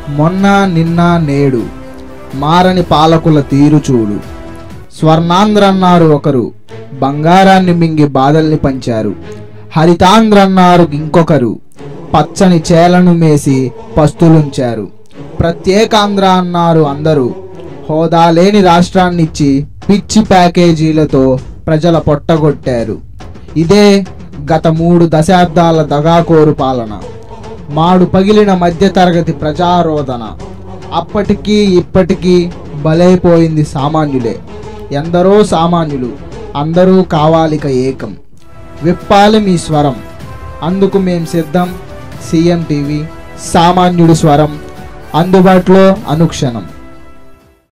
మొన్న నిన్న నేడు మారని పాలకుల తీరు చూడు స్వర్ణాంధ్ర అన్నారు ఒకరు బంగారాన్ని మింగి బాధల్ని పంచారు హరితాంధ్ర అన్నారు ఇంకొకరు పచ్చని చేలను మేసి పస్తులుంచారు ప్రత్యేకాంధ్ర అన్నారు అందరూ హోదా లేని రాష్ట్రాన్నిచ్చి పిచ్చి ప్యాకేజీలతో ప్రజల పొట్టగొట్టారు ఇదే గత మూడు దశాబ్దాల దగాకోరు పాలన మాడు పగిలిన మధ్యతరగతి ప్రజారోధన అప్పటికీ ఇప్పటికీ బలైపోయింది సామాన్యులే ఎందరో సామాన్యులు అందరూ కావాలిక ఏకం విప్పాలి మీ స్వరం అందుకు మేం సిద్ధం సీఎం టీవీ సామాన్యుడి స్వరం అందుబాటులో అనుక్షణం